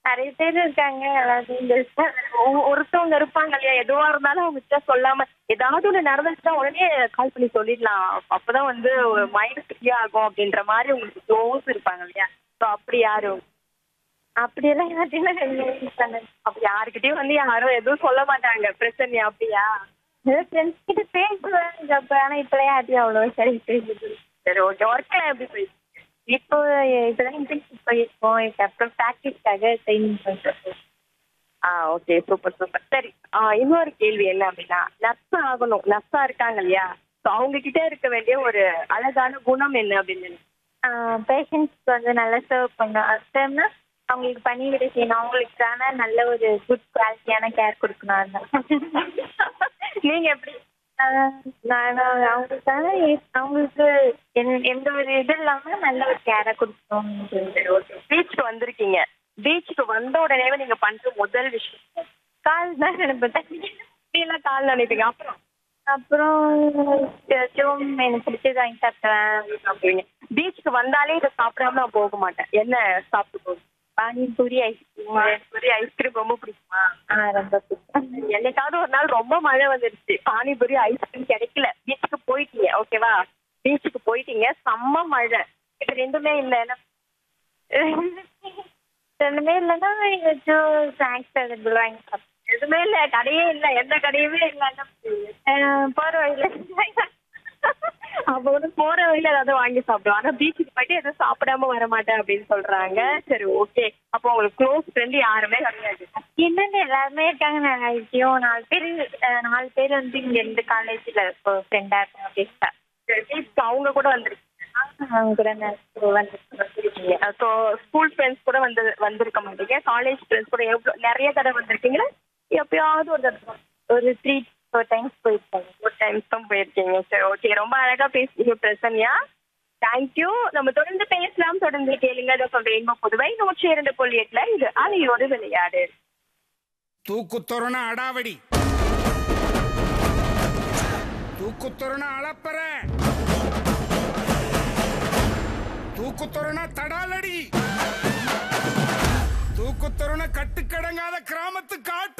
நிறைய பேர் இருக்காங்க எல்லாத்தையும் பேச ஒ- ஒருத்தவங்க இருப்பாங்க இல்லையா எதுவா இருந்தாலும் அவங்க கிட்ட சொல்லாம ஏதாவது ஒண்ணு நடந்துச்சுன்னா உடனே கால் பண்ணி சொல்லிடலாம் அப்பதான் வந்து மைண்ட் ஃப்ரீ ஆகும் அப்படின்ற மாதிரி உங்களுக்கு க்ளோஸ் இருப்பாங்க இல்லையா ஸோ அப்படி யாரு அப்படியெல்லாம் யார்ட்டையும் அப்படி யாருக்கிட்டயும் வந்து யாரும் எதுவும் சொல்ல மாட்டாங்க பிரச்சனை அப்படியா ஃப்ரெண்ட்ஸ் கிட்ட பேசுவேன் அப்ப ஆனா இப்பெல்லாம் யார்ட்டையும் அவ்வளோ சரி பேசுது சரி ஓகே ஒர்க்ல எப்படி போயிடுச்சு இப்போ இப்பதான் இன்டர்ன்ஷிப் போயிருக்கோம் இதுக்கப்புறம் ப்ராக்டிஸ்க்காக ட்ரைனிங் பண்ணிட்டு ஆ ஓகே சூப்பர் சூப்பர் சரி ஆ, இன்னொரு கேள்வி என்ன அப்படின்னா நர்ஸ் ஆகணும் நர்ஸா இருக்காங்க இல்லையா ஸோ அவங்க கிட்ட இருக்க வேண்டிய ஒரு அழகான குணம் என்ன அப்படின்னு பேஷண்ட்ஸ்க்கு வந்து நல்லா சர்வ் பண்ணணும் அர்த்தம்னா அவங்களுக்கு பணிவிடை செய்யணும் அவங்களுக்கான நல்ல ஒரு குட் குவாலிட்டியான கேர் கொடுக்கணும் அதுதான் நீங்க எப்படி நான் அவங்களுக்கான அவங்களுக்கு எந்த- எந்த ஒரு இது இல்லாம நல்ல ஒரு கேரை கொடுக்கணும் பீச்சுக்கு வந்திருக்கீங்க பீச்சுக்கு வந்த உடனே நீங்க பண்ற முதல் விஷயம் கால் தான் நினைப்பேன் எல்லாம் கால் நினைப்பீங்க அப்புறம் அப்புறம் சிவம் எனக்கு பிடிச்சது வாங்கி சாப்பிட்டேன் சாப்பிடுவீங்க பீச்சுக்கு வந்தாலே இதை சாப்பிடாம நான் போக மாட்டேன் என்ன சாப்பிட்டு போகும் பானிபூரி ஐஸ்கிரீம் பூரி ஐஸ்கிரீம் ரொம்ப பிடிக்குமா ரொம்ப பிடிக்கும் என்னைக்காவது ஒரு நாள் ரொம்ப மழை வந்துருச்சு பானிபூரி ஐஸ்கிரீம் கிடைக்கல பீச்சுக்கு போயிட்டீங்க ஓகேவா பீச்சுக்கு போயிட்டீங்க செம்ம மழை இது ரெண்டுமே இல்ல என்ன ரெண்டுமே இல்லைன்னா ஏதாச்சும் ஸ்நாக்ஸ் அவைலபிள் வாங்கி சாப்பிட்டேன் எதுவுமே இல்ல கடையே இல்ல எந்த கடையுமே இல்ல என்ன பண்ணுவீங்க? அஹ் போற வழியில அப்ப வந்து போற வழியில ஏதாவது வாங்கி சாப்பிடுவோம் ஆனா பீச்சுக்கு போயிட்டு எதுவும் சாப்பிடாம வர மாட்டேன் அப்படின்னு சொல்றாங்க சரி ஓகே அப்போ உங்களுக்கு க்ளோஸ் ஃப்ரெண்ட் யாருமே கிடையாது என்னென்ன எல்லாருமே இருக்காங்க நான் ஐடியும் நாலு பேர் அஹ் நாலு பேர் வந்து இங்க இருந்து காலேஜ்ல இப்போ ஃப்ரெண்டா இருக்காங்க பேசுறேன் சரி, பீச்சுக்கு அவங்க கூட வந்துருக்கீங்க அவங்க கூட நான் வந்து ஸோ ஸ்கூல் ஃப்ரெண்ட்ஸ் கூட வந்து வந்திருக்க மாட்டீங்க காலேஜ் ஃப்ரெண்ட்ஸ் கூட எவ்வளோ நிறைய தடவை வந்திருக்கீங்களா எப்பயாவது ஒரு தடவை ஒரு த்ரீ ஃபோர் டைம்ஸ் போயிருக்காங்க ஒரு டைம்ஸ் தான் போயிருக்கீங்க சரி ஓகே ரொம்ப அழகா பேசுறீங்க பிரசன்யா தேங்க்யூ நம்ம தொடர்ந்து பேசலாம் தொடர்ந்து கேளுங்க டாக்டர் ரெயின்போ புதுவை நூற்றி இரண்டு புள்ளி எட்டுல இது அலையோடு விளையாடு தூக்குத்தொரண அடாவடி தூக்குத்தொரண அளப்பற தூக்குத்தொரண தடாலடி தூக்குத்தொரண கட்டுக்கடங்காத கிராமத்து காட்டு